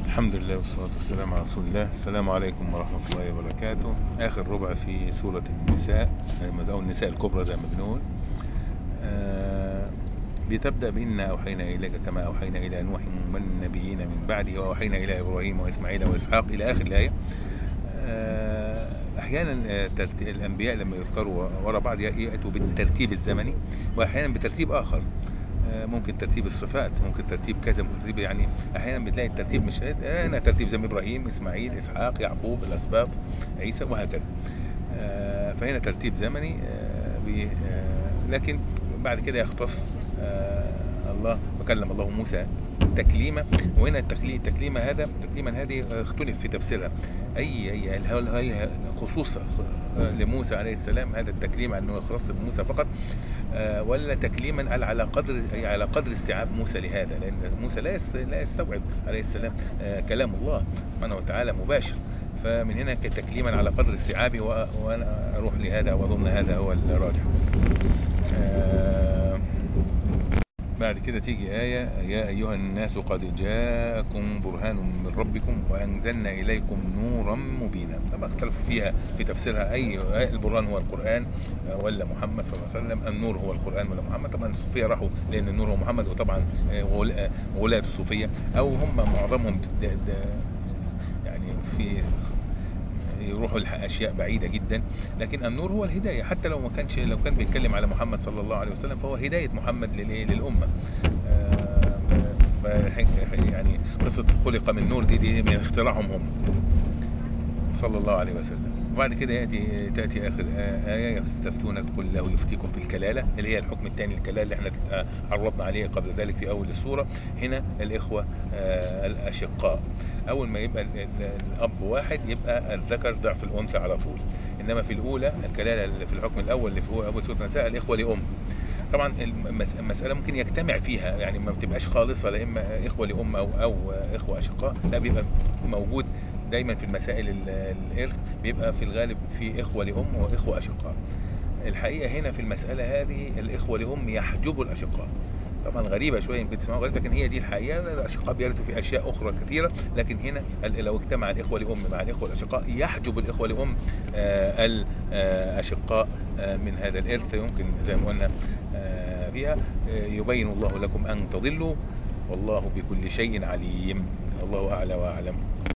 الحمد لله والصلاة والسلام على رسول الله السلام عليكم ورحمة الله وبركاته آخر ربع في سورة النساء أو النساء الكبرى زي ما بنقول آه بتبدأ بإنا أوحينا إليك كما أوحينا إلى نوح والنبيين من بعده وأوحينا إلى إبراهيم وإسماعيل وإسحاق إلى آخر الآية آه أحيانا الأنبياء لما يذكروا وراء بعض يأتوا بالترتيب الزمني وأحيانا بترتيب آخر ممكن ترتيب الصفات ممكن ترتيب كذا ممكن ترتيب يعني احيانا بتلاقي الترتيب مش انا ترتيب زي ابراهيم اسماعيل اسحاق يعقوب الاسباط عيسى وهكذا فهنا ترتيب زمني لكن بعد كده يختص الله وكلم الله موسى تكليما وهنا التكليم تكليما هذا تكليما هذه اختلف في تفسيرها اي اي هل هي خصوص لموسى عليه السلام هذا التكليم انه يختص بموسى فقط ولا تكليما على قدر على قدر استيعاب موسى لهذا لان موسى لا لا يستوعب عليه السلام كلام الله سبحانه وتعالى مباشر فمن هنا تكليما على قدر استيعابي وانا اروح لهذا واظن هذا هو الراجح بعد كده تيجي آية يا أيها الناس قد جاءكم برهان من ربكم وأنزلنا إليكم نورا مبينا طبعا اختلفوا فيها في تفسيرها أي البرهان هو القرآن ولا محمد صلى الله عليه وسلم النور هو القرآن ولا محمد طبعا الصوفية راحوا لأن النور هو محمد وطبعا ولاة الصوفية أو هم معظمهم يعني في يروحوا لأشياء بعيدة جدا لكن النور هو الهداية حتى لو ما كانش لو كان بيتكلم على محمد صلى الله عليه وسلم فهو هداية محمد للأمة يعني قصة خلق من نور دي, دي من اختراعهم هم صلى الله عليه وسلم وبعد كده يأتي تأتي آخر آية يستفتونك قل الله يفتيكم في الكلالة اللي هي الحكم الثاني الكلالة اللي احنا عرضنا عليه قبل ذلك في أول السورة هنا الإخوة الأشقاء أول ما يبقى الأب واحد يبقى الذكر ضعف الأنثى على طول إنما في الأولى الكلالة اللي في الحكم الأول اللي في أول سورة النساء الإخوة لأم طبعا المسألة ممكن يجتمع فيها يعني ما بتبقاش خالصة لا إما إخوة لأم أو, أو إخوة أشقاء لا بيبقى موجود دايما في المسائل الإرث بيبقى في الغالب في إخوة لأم وإخوة أشقاء الحقيقة هنا في المسألة هذه الإخوة لأم يحجبوا الأشقاء طبعا غريبة شوية يمكن تسمعوا غريبة لكن هي دي الحقيقة الأشقاء بيرثوا في أشياء أخرى كثيرة لكن هنا لو اجتمع الإخوة لأم مع الإخوة الأشقاء يحجب الإخوة لأم الأشقاء من هذا الإرث يمكن زي ما قلنا فيها يبين الله لكم أن تضلوا والله بكل شيء عليم الله أعلى وأعلم